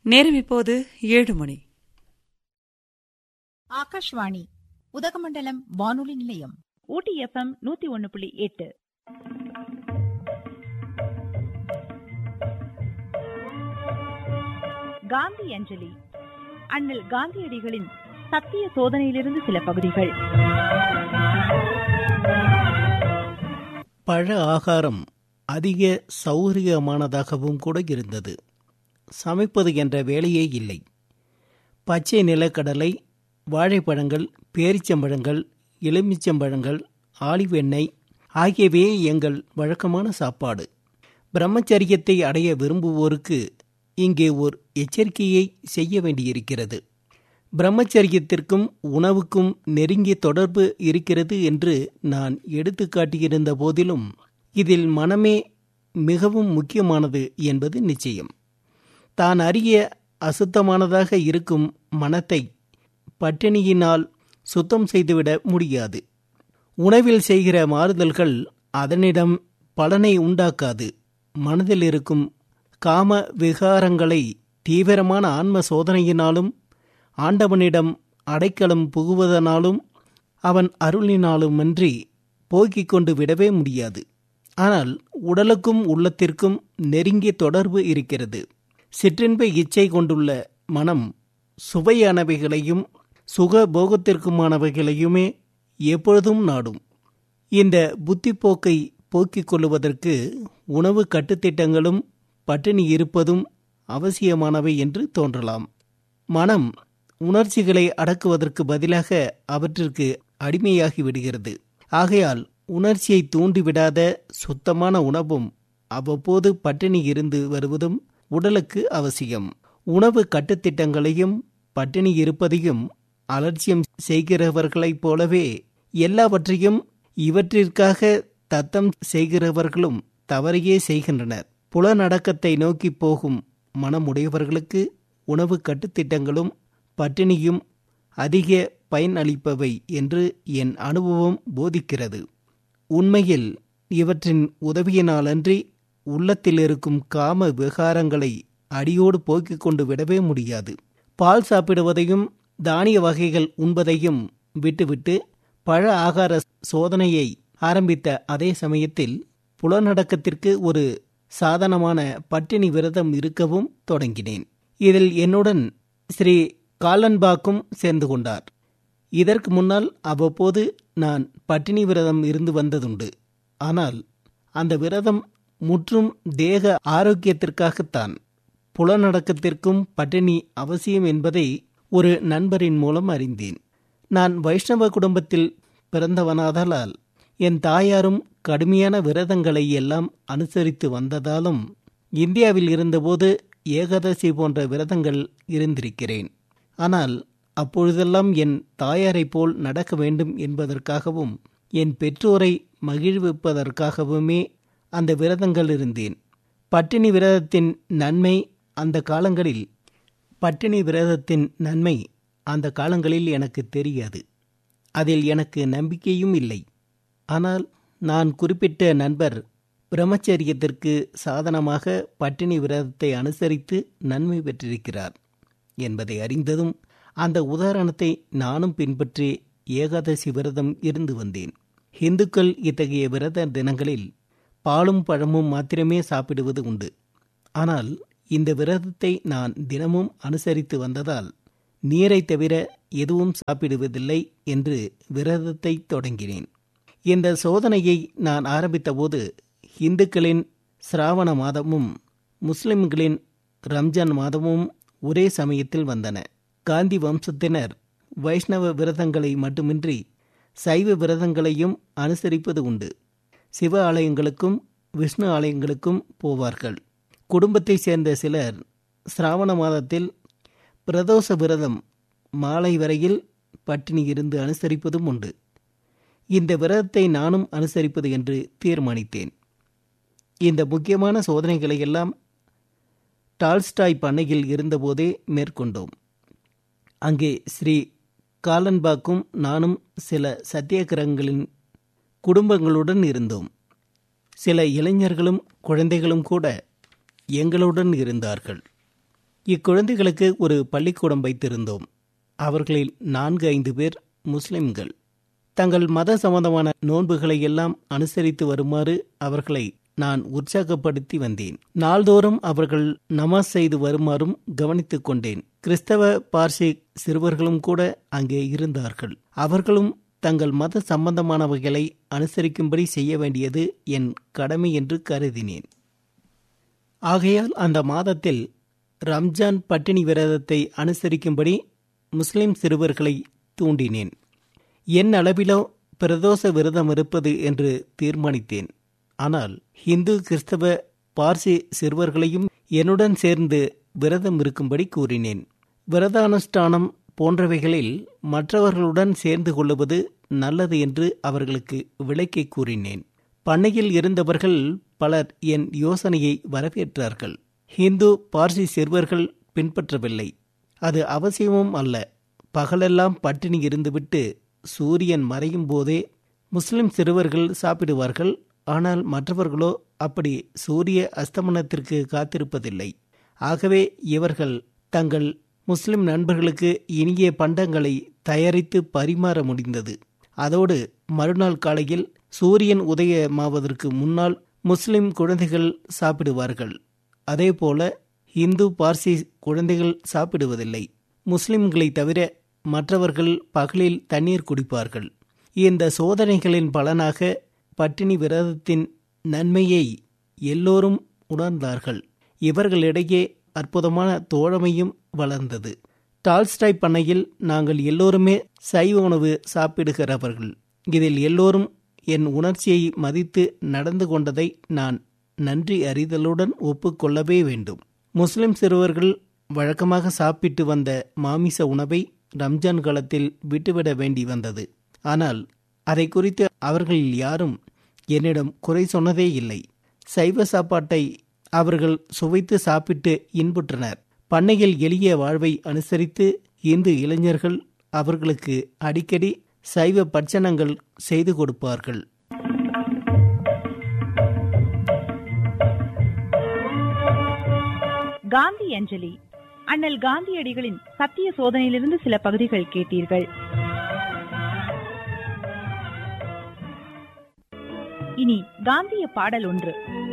நேரம் இப்போது ஏழு மணி ஆகாஷ்வாணி உதகமண்டலம் வானொலி நிலையம் ஊட்டி எஃப்எம் நூத்தி ஒன்னு புள்ளி எட்டு காந்தி அஞ்சலி அண்ணல் காந்தியடிகளின் சத்திய சோதனையிலிருந்து சில பகுதிகள் பழ ஆகாரம் அதிக சௌகரியமானதாகவும் கூட இருந்தது சமைப்பது என்ற வேலையே இல்லை பச்சை நிலக்கடலை வாழைப்பழங்கள் பேரிச்சம்பழங்கள் எலுமிச்சம்பழங்கள் ஆலிவ் எண்ணெய் ஆகியவையே எங்கள் வழக்கமான சாப்பாடு பிரம்மச்சரியத்தை அடைய விரும்புவோருக்கு இங்கே ஒரு எச்சரிக்கையை செய்ய வேண்டியிருக்கிறது பிரம்மச்சரியத்திற்கும் உணவுக்கும் நெருங்கிய தொடர்பு இருக்கிறது என்று நான் எடுத்து காட்டியிருந்த போதிலும் இதில் மனமே மிகவும் முக்கியமானது என்பது நிச்சயம் தான் அறிய அசுத்தமானதாக இருக்கும் மனத்தை பட்டினியினால் சுத்தம் செய்துவிட முடியாது உணவில் செய்கிற மாறுதல்கள் அதனிடம் பலனை உண்டாக்காது மனதில் இருக்கும் காம விகாரங்களை தீவிரமான ஆன்ம சோதனையினாலும் ஆண்டவனிடம் அடைக்கலம் புகுவதனாலும் அவன் அருளினாலுமன்றி போக்கிக் கொண்டு விடவே முடியாது ஆனால் உடலுக்கும் உள்ளத்திற்கும் நெருங்கிய தொடர்பு இருக்கிறது சிற்றின்ப இச்சை கொண்டுள்ள மனம் சுவையானவைகளையும் சுக போகத்திற்குமானவைகளையுமே எப்பொழுதும் நாடும் இந்த புத்திப்போக்கை போக்கிக் கொள்ளுவதற்கு உணவு கட்டுத்திட்டங்களும் பட்டினி இருப்பதும் அவசியமானவை என்று தோன்றலாம் மனம் உணர்ச்சிகளை அடக்குவதற்கு பதிலாக அவற்றிற்கு அடிமையாகி விடுகிறது ஆகையால் உணர்ச்சியை தூண்டிவிடாத சுத்தமான உணவும் அவ்வப்போது பட்டினி இருந்து வருவதும் உடலுக்கு அவசியம் உணவு கட்டுத்திட்டங்களையும் பட்டினி இருப்பதையும் அலட்சியம் செய்கிறவர்களைப் போலவே எல்லாவற்றையும் இவற்றிற்காக தத்தம் செய்கிறவர்களும் தவறையே செய்கின்றனர் புலநடக்கத்தை நோக்கி போகும் மனமுடையவர்களுக்கு உணவு கட்டுத்திட்டங்களும் பட்டினியும் அதிக பயன் அளிப்பவை என்று என் அனுபவம் போதிக்கிறது உண்மையில் இவற்றின் உதவியினாலன்றி உள்ளத்தில் இருக்கும் காம விகாரங்களை அடியோடு போக்கிக் கொண்டு விடவே முடியாது பால் சாப்பிடுவதையும் தானிய வகைகள் உண்பதையும் விட்டுவிட்டு பழ ஆகார சோதனையை ஆரம்பித்த அதே சமயத்தில் புலநடக்கத்திற்கு ஒரு சாதனமான பட்டினி விரதம் இருக்கவும் தொடங்கினேன் இதில் என்னுடன் ஸ்ரீ காலன்பாக்கும் சேர்ந்து கொண்டார் இதற்கு முன்னால் அவ்வப்போது நான் பட்டினி விரதம் இருந்து வந்ததுண்டு ஆனால் அந்த விரதம் முற்றும் தேக ஆரோக்கியத்திற்காகத்தான் புலநடக்கத்திற்கும் பட்டினி அவசியம் என்பதை ஒரு நண்பரின் மூலம் அறிந்தேன் நான் வைஷ்ணவ குடும்பத்தில் பிறந்தவனாதலால் என் தாயாரும் கடுமையான விரதங்களை எல்லாம் அனுசரித்து வந்ததாலும் இந்தியாவில் இருந்தபோது ஏகாதசி போன்ற விரதங்கள் இருந்திருக்கிறேன் ஆனால் அப்பொழுதெல்லாம் என் தாயாரைப் போல் நடக்க வேண்டும் என்பதற்காகவும் என் பெற்றோரை மகிழ்விப்பதற்காகவுமே அந்த விரதங்கள் இருந்தேன் பட்டினி விரதத்தின் நன்மை அந்த காலங்களில் பட்டினி விரதத்தின் நன்மை அந்த காலங்களில் எனக்கு தெரியாது அதில் எனக்கு நம்பிக்கையும் இல்லை ஆனால் நான் குறிப்பிட்ட நண்பர் பிரம்மச்சரியத்திற்கு சாதனமாக பட்டினி விரதத்தை அனுசரித்து நன்மை பெற்றிருக்கிறார் என்பதை அறிந்ததும் அந்த உதாரணத்தை நானும் பின்பற்றி ஏகாதசி விரதம் இருந்து வந்தேன் இந்துக்கள் இத்தகைய விரத தினங்களில் பாலும் பழமும் மாத்திரமே சாப்பிடுவது உண்டு ஆனால் இந்த விரதத்தை நான் தினமும் அனுசரித்து வந்ததால் நீரை தவிர எதுவும் சாப்பிடுவதில்லை என்று விரதத்தை தொடங்கினேன் இந்த சோதனையை நான் ஆரம்பித்தபோது இந்துக்களின் சிராவண மாதமும் முஸ்லிம்களின் ரம்ஜான் மாதமும் ஒரே சமயத்தில் வந்தன காந்தி வம்சத்தினர் வைஷ்ணவ விரதங்களை மட்டுமின்றி சைவ விரதங்களையும் அனுசரிப்பது உண்டு சிவ ஆலயங்களுக்கும் விஷ்ணு ஆலயங்களுக்கும் போவார்கள் குடும்பத்தைச் சேர்ந்த சிலர் சிராவண மாதத்தில் பிரதோஷ விரதம் மாலை வரையில் பட்டினி இருந்து அனுசரிப்பதும் உண்டு இந்த விரதத்தை நானும் அனுசரிப்பது என்று தீர்மானித்தேன் இந்த முக்கியமான சோதனைகளை எல்லாம் டால்ஸ்டாய் பண்ணையில் இருந்தபோதே மேற்கொண்டோம் அங்கே ஸ்ரீ காலன்பாக்கும் நானும் சில சத்தியாகிரகங்களின் குடும்பங்களுடன் இருந்தோம் சில இளைஞர்களும் குழந்தைகளும் கூட எங்களுடன் இருந்தார்கள் இக்குழந்தைகளுக்கு ஒரு பள்ளிக்கூடம் வைத்திருந்தோம் அவர்களில் நான்கு ஐந்து பேர் முஸ்லிம்கள் தங்கள் மத சம்பந்தமான நோன்புகளை எல்லாம் அனுசரித்து வருமாறு அவர்களை நான் உற்சாகப்படுத்தி வந்தேன் நாள்தோறும் அவர்கள் நமாஸ் செய்து வருமாறும் கவனித்துக் கொண்டேன் கிறிஸ்தவ பார்சி சிறுவர்களும் கூட அங்கே இருந்தார்கள் அவர்களும் தங்கள் மத சம்பந்தமானவைகளை அனுசரிக்கும்படி செய்ய வேண்டியது என் கடமை என்று கருதினேன் ஆகையால் அந்த மாதத்தில் ரம்ஜான் பட்டினி விரதத்தை அனுசரிக்கும்படி முஸ்லிம் சிறுவர்களை தூண்டினேன் என் அளவிலோ பிரதோஷ விரதம் இருப்பது என்று தீர்மானித்தேன் ஆனால் இந்து கிறிஸ்தவ பார்சி சிறுவர்களையும் என்னுடன் சேர்ந்து விரதம் இருக்கும்படி கூறினேன் விரதானுஷ்டானம் போன்றவைகளில் மற்றவர்களுடன் சேர்ந்து கொள்ளுவது நல்லது என்று அவர்களுக்கு விளக்கி கூறினேன் பண்ணையில் இருந்தவர்கள் பலர் என் யோசனையை வரவேற்றார்கள் ஹிந்து பார்சி சிறுவர்கள் பின்பற்றவில்லை அது அவசியமும் அல்ல பகலெல்லாம் பட்டினி இருந்துவிட்டு சூரியன் மறையும் போதே முஸ்லிம் சிறுவர்கள் சாப்பிடுவார்கள் ஆனால் மற்றவர்களோ அப்படி சூரிய அஸ்தமனத்திற்கு காத்திருப்பதில்லை ஆகவே இவர்கள் தங்கள் முஸ்லிம் நண்பர்களுக்கு இனிய பண்டங்களை தயாரித்து பரிமாற முடிந்தது அதோடு மறுநாள் காலையில் சூரியன் உதயமாவதற்கு முன்னால் முஸ்லிம் குழந்தைகள் சாப்பிடுவார்கள் அதேபோல இந்து பார்சி குழந்தைகள் சாப்பிடுவதில்லை முஸ்லிம்களை தவிர மற்றவர்கள் பகலில் தண்ணீர் குடிப்பார்கள் இந்த சோதனைகளின் பலனாக பட்டினி விரதத்தின் நன்மையை எல்லோரும் உணர்ந்தார்கள் இவர்களிடையே அற்புதமான தோழமையும் வளர்ந்தது டால்ஸ்டாய் பண்ணையில் நாங்கள் எல்லோருமே சைவ உணவு சாப்பிடுகிறவர்கள் இதில் எல்லோரும் என் உணர்ச்சியை மதித்து நடந்து கொண்டதை நான் நன்றி அறிதலுடன் ஒப்புக்கொள்ளவே வேண்டும் முஸ்லிம் சிறுவர்கள் வழக்கமாக சாப்பிட்டு வந்த மாமிச உணவை ரம்ஜான் காலத்தில் விட்டுவிட வேண்டி வந்தது ஆனால் அதை குறித்து அவர்களில் யாரும் என்னிடம் குறை சொன்னதே இல்லை சைவ சாப்பாட்டை அவர்கள் சுவைத்து சாப்பிட்டு இன்புற்றனர் பண்ணையில் எளிய வாழ்வை அனுசரித்து இந்து இளைஞர்கள் அவர்களுக்கு அடிக்கடி சைவ பட்சணங்கள் செய்து கொடுப்பார்கள் காந்தி அஞ்சலி அண்ணல் காந்தியடிகளின் சத்திய சோதனையிலிருந்து சில பகுதிகள் கேட்டீர்கள் இனி காந்திய பாடல் ஒன்று